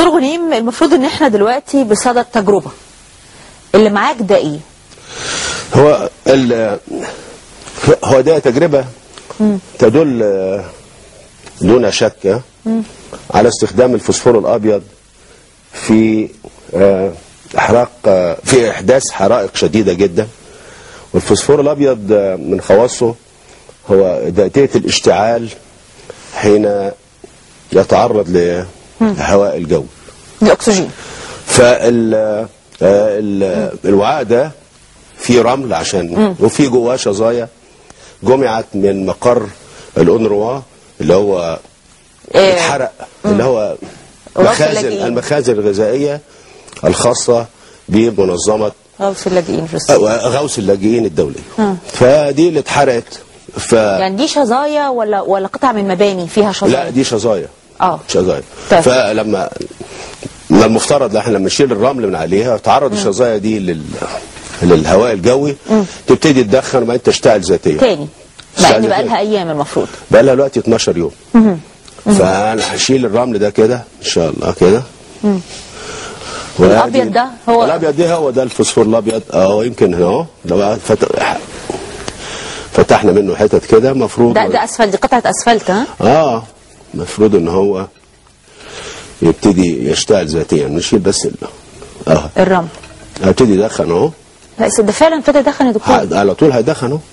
دكتور غنيم المفروض ان احنا دلوقتي بصدد تجربه اللي معاك ده ايه هو ال هو ده تجربة تدل آه، دون شك آه، على استخدام الفوسفور الأبيض في آه، إحراق آه، في إحداث حرائق شديدة جدا والفوسفور الأبيض آه، من خواصه هو ذاتية الاشتعال حين يتعرض لهواء الجو الاكسجين فال آه، ال- الوعاء ده فيه رمل عشان وفي جواه شظايا جمعت من مقر الأونروا اللي هو إيه. اتحرق اللي هو غرف مخازن اللاجئين. المخازن الغذائية الخاصة بمنظمة غوث اللاجئين في الصين غوث اللاجئين الدولية فدي اللي اتحرقت ف يعني دي شظايا ولا ولا قطع من مباني فيها لا شظايا دي شظايا اه شظايا طيب. فلما من المفترض احنا لما نشيل الرمل من عليها تعرض الشظايا دي لل للهواء الجوي تبتدي تدخن وبعدين تشتعل ذاتيا تاني مع تشتعل ان بقى ذاتياً. لها ايام المفروض بقى لها دلوقتي 12 يوم فانا هشيل الرمل ده كده ان شاء الله كده وأدي- الأبيض ده هو- الابيض ده هو ده الفوسفور الابيض اه يمكن هنا اهو لو بقى فت... فتحنا منه حتت كده المفروض ده ده اسفلت دي قطعه اسفلت ها اه المفروض ان هو يبتدي يشتغل ذاتيا نشيل بس ال... اه الرمل هبتدي يدخن اهو لا بس ده فعلا ابتدى يدخن يا دكتور ه- على طول هيدخن اهو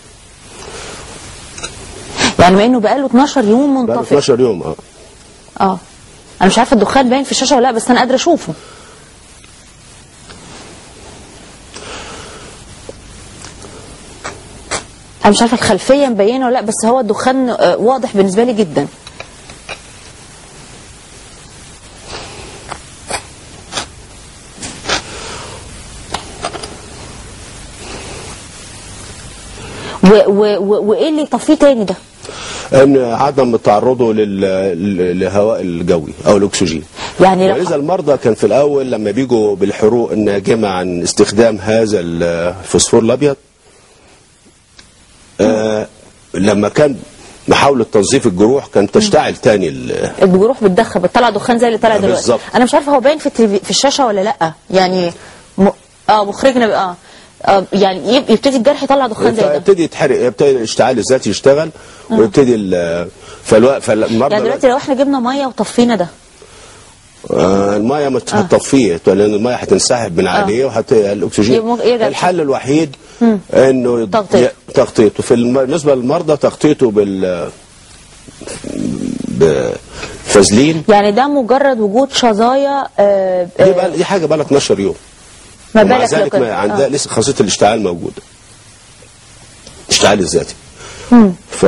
يعني بما انه بقاله 12 يوم بقى منطفئ 12 يوم اه اه انا مش عارفه الدخان باين في الشاشه ولا لا بس انا قادره اشوفه انا مش عارفه الخلفيه مبينه ولا لا بس هو الدخان آه، واضح بالنسبه لي جدا و- و- و- وايه اللي يطفيه تاني ده؟ ان عدم تعرضه لل... لل- للهواء الجوي او الاكسجين يعني لو- ولذا المرضى كان في الاول لما بيجوا بالحروق الناجمه عن استخدام هذا الفوسفور الابيض آه لما كان محاولة تنظيف الجروح كان تشتعل تاني ال- الجروح بتدخن بتطلع دخان زي اللي طالع دلوقتي بالظبط. انا مش عارفه هو باين في التلفي... في الشاشه ولا لا يعني م... اه مخرجنا بقى اه آه، يعني يب- يبتدي الجرح يطلع دخان زي ده فيبتدي يتحرق يبتدي الاشتعال الذاتي يشتغل ويبتدي ال- فالو... فالمرضى يعني دلوقتي لو احنا جبنا ميه وطفينا ده آه، الميه مت- هتطفيه لان الميه هتنسحب من عليه وهت الاكسجين يبقى- يرجع الحل الوحيد انه يض- تغطية. ي- تغطيته في الم- بالنسبه للمرضى تغطيته بال بفازلين يعني ده مجرد وجود شظايا آه دي, آه بقى دي حاجه بقى لها 12 يوم ما ومع بالك لو ذلك كان- ما عندها آه. لسه خاصيه الاشتعال موجوده الاشتعال الذاتي ف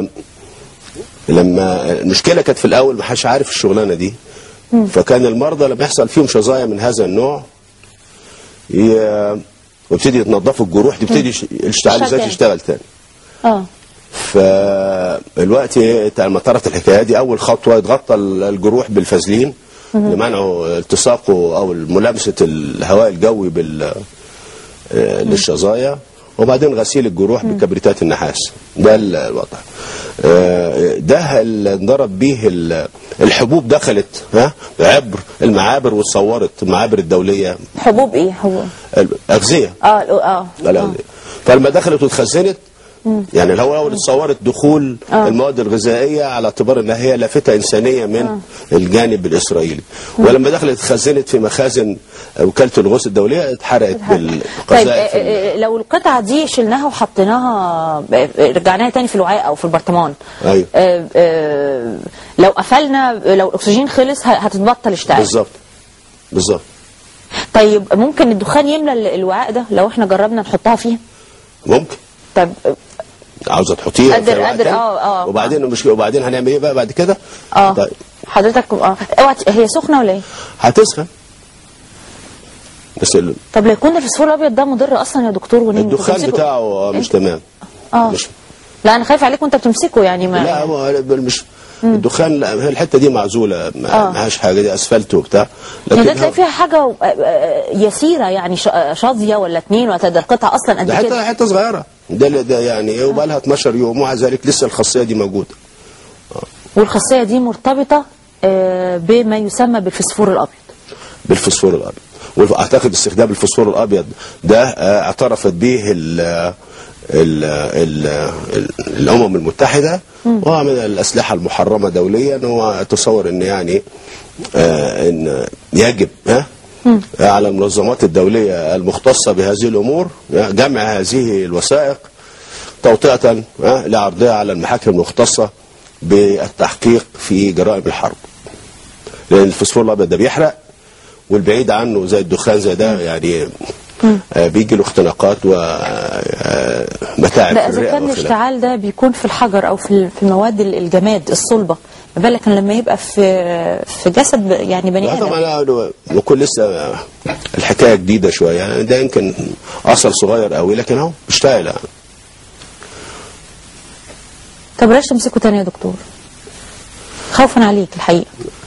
لما المشكله كانت في الاول ما حدش عارف الشغلانه دي فكان المرضى لما يحصل فيهم شظايا من هذا النوع ي- ويبتدي يتنظفوا الجروح تبتدي يش- الاشتعال يشتغل الذاتي تاني. يشتغل تاني اه فالوقت لما طرت الحكايه دي اول خطوه يتغطى الجروح بالفازلين لمنع التصاقه او ملامسه الهواء الجوي بال آه، للشظايا وبعدين غسيل الجروح بكبريتات النحاس ده ال- الوضع آه، ده اللي انضرب به ال- الحبوب دخلت ها عبر المعابر واتصورت المعابر الدوليه حبوب ايه حبوب الاغذيه اه اه اه الأغذية. فلما دخلت واتخزنت يعني الهواء الاول اتصورت دخول آه. المواد الغذائيه على اعتبار انها هي لافته انسانيه من الجانب الاسرائيلي ولما دخلت اتخزنت في مخازن وكاله الغوث الدوليه اتحرقت طيب آه، بالقذائف آه، لو القطعه دي شلناها وحطيناها آه، رجعناها تاني في الوعاء او في البرطمان أيوة. آه، آه، لو قفلنا لو الاكسجين خلص ه- هتتبطل اشتعال بالظبط بالظبط طيب ممكن الدخان يملى ال- الوعاء ده لو احنا جربنا نحطها فيه ممكن طب عاوزه تحطيها قادر- في وقت قادر، تاني. اه، اه. وبعدين المشكله وبعدين هنعمل ايه بقى بعد كده اه طيب حضرتك اه اوعى ت- هي سخنه ولا ايه؟ هتسخن بس ال- طب لا يكون الفسفور الابيض ده مضر اصلا يا دكتور ونين الدخان بتاعه مش تمام اه مش لا انا خايف عليك وانت بتمسكه يعني ما لا هو مش الدخان لا هي الحته دي معزوله ما آه. معهاش حاجه دي اسفلت وبتاع يعني ده لكن تلاقي هو- فيها حاجه آه، آه، يسيره يعني ش- آه، شاذيه ولا اتنين ولا ده القطعه اصلا قد ده حته كده حته صغيره ده اللي- ده يعني ايه وبقى لها 12 يوم ومع ذلك لسه الخاصيه دي موجوده والخاصيه دي مرتبطه آه، بما يسمى بالفسفور الابيض بالفوسفور الابيض واعتقد استخدام الفوسفور الابيض ده آه، اعترفت به ال ال ال ال الامم المتحده وهو من الاسلحه المحرمه دوليا واتصور ان يعني آه، ان يجب ها على المنظمات الدوليه المختصه بهذه الامور جمع هذه الوثائق توطئه ها، لعرضها على المحاكم المختصه بالتحقيق في جرائم الحرب لان الفوسفور الابيض ده بيحرق والبعيد عنه زي الدخان زي ده يعني آه، بيجي له اختناقات ومتاعب لا في اذا الرئه كان وخلافه. الاشتعال ده بيكون في الحجر او في ال- في المواد ال- الجماد الصلبه ما بالك لما يبقى في في جسد ب- يعني بني لا ادم طبعا لا، بكون لسه الحكايه جديده شويه يعني ده يمكن اثر صغير قوي لكن اهو بيشتغل يعني طب بلاش تمسكه تاني يا دكتور خوفا عليك الحقيقه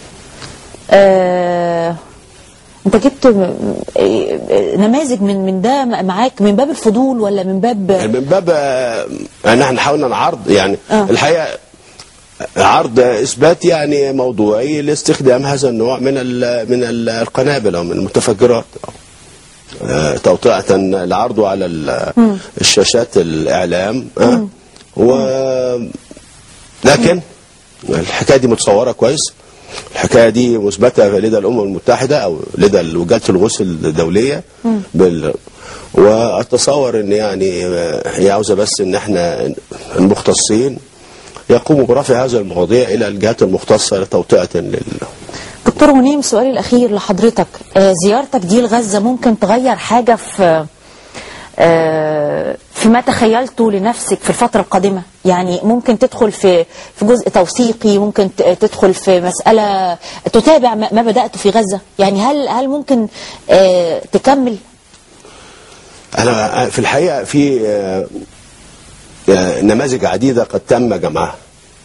آه... انت جبت م- آه، نماذج من من ده معاك من باب الفضول ولا من باب من باب آه، ان احنا حاولنا نعرض يعني آه. الحقيقه عرض اثبات يعني موضوعي لاستخدام هذا النوع من ال من ال- القنابل او من المتفجرات آه، توطئه لعرضه على ال- الشاشات الاعلام آه، و لكن الحكايه دي متصوره كويس الحكايه دي مثبته لدى الامم المتحده او لدى وجاله الغسل الدوليه بال واتصور ان يعني آه، هي عاوزه بس ان احنا المختصين يقوموا برفع هذه المواضيع الى الجهات المختصه لتوطئه لل دكتور منيم سؤالي الأخير لحضرتك آه، زيارتك دي لغزة ممكن تغير حاجة في آه، فيما تخيلته لنفسك في الفترة القادمة يعني ممكن تدخل في في جزء توثيقي ممكن ت- تدخل في مسألة تتابع ما ما بدأته في غزة يعني هل هل ممكن آه، تكمل انا في الحقيقه في آه، آه، نماذج عديده قد تم جمعها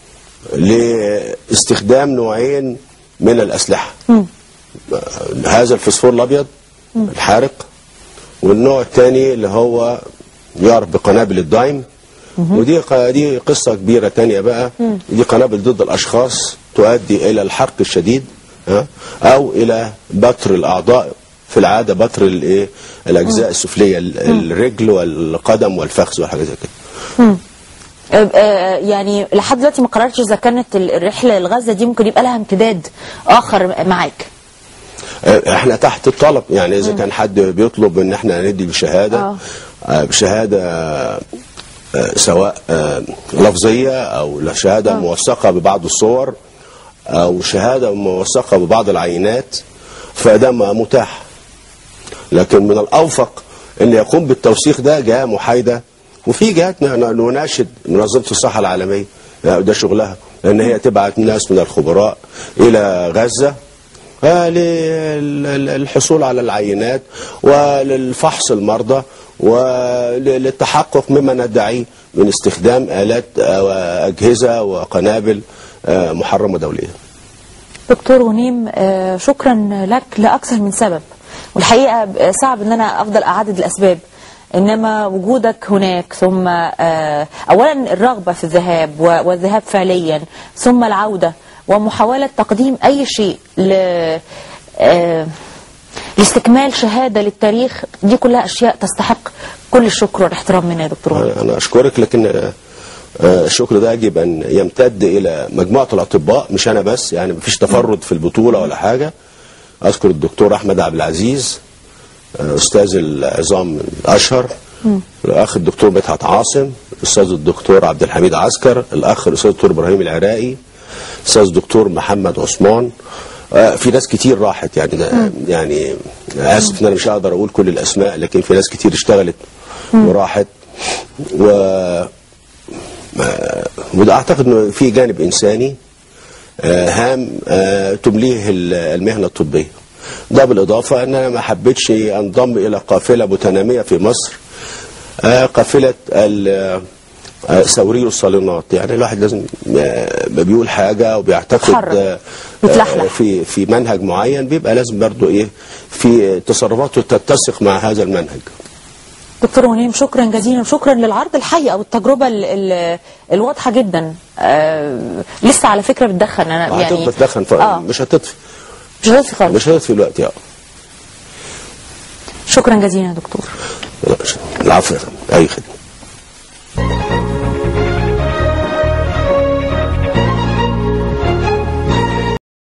لاستخدام نوعين من الاسلحه آه، هذا الفسفور الابيض الحارق والنوع الثاني اللي هو يعرف بقنابل الدايم ودي ق- دي قصه كبيره تانية بقى دي قنابل ضد الاشخاص تؤدي الى الحرق الشديد ها او الى بتر الاعضاء في العاده بتر الايه الاجزاء السفليه ال- الرجل والقدم والفخذ وحاجه زي كده آه، آه، يعني لحد دلوقتي ما قررتش إذا كانت ال- الرحلة لغزة دي ممكن يبقى لها امتداد آخر معاك آه، احنا تحت الطلب يعني اذا كان حد بيطلب ان احنا ندي بشهاده آه. آه، بشهاده آه، آه، سواء آه، لفظيه او شهاده موثقه ببعض الصور او شهاده موثقه ببعض العينات فده م- متاح لكن من الاوفق ان يقوم بالتوثيق ده جهه محايده وفي جهات ن- ن- نناشد منظمه الصحه العالميه آه، ده شغلها لان هي تبعت ناس من الخبراء الى غزه آه، للحصول على العينات وللفحص المرضى وللتحقق مما ندعيه من استخدام آلات آه، وأجهزة وقنابل آه، محرمة دوليا دكتور ونيم آه، شكرا لك لأكثر من سبب والحقيقة ب- صعب ان انا افضل اعدد الاسباب انما وجودك هناك ثم آه، اولا الرغبة في الذهاب و- والذهاب فعليا ثم العودة ومحاولة تقديم اي شيء ل آه، لاستكمال شهادة للتاريخ دي كلها اشياء تستحق كل الشكر والاحترام منا يا دكتور ونيم أنا أنا أشكرك لكن آه، آه، الشكر ده يجب أن يمتد إلى مجموعة الأطباء مش أنا بس يعني مفيش تفرد في البطولة ولا حاجة أذكر الدكتور أحمد عبد العزيز آه، أستاذ العظام الأشهر الأخ الدكتور مدحت عاصم الأستاذ الدكتور عبد الحميد عسكر الأخ الأستاذ الدكتور إبراهيم العراقي الأستاذ الدكتور محمد عثمان آه، في ناس كتير راحت يعني ده يعني آسف إن أنا مش هقدر أقول كل الأسماء لكن في ناس كتير اشتغلت وراحت و آه، وده اعتقد انه في جانب انساني آه، هام آه، تمليه ال- المهنه الطبيه. ده بالاضافه ان انا ما حبيتش انضم الى قافله متناميه في مصر آه، قافله ال- آه، سوري الصالونات يعني الواحد لازم آه، ما بيقول حاجه وبيعتقد يتحرك، آه، يتلحلح. آه، في في منهج معين بيبقى لازم برضه ايه في تصرفاته تتسق مع هذا المنهج. دكتور ونيم شكرا جزيلا وشكرا للعرض الحي او التجربه ال ال الواضحه جدا آه لسه على فكره بتدخن انا يعني هتفضل تدخن ف... اه مش هتطفي مش هتطفي خالص مش هتطفي دلوقتي اه شكرا جزيلا يا دكتور العفو يا فندم. اي خدمه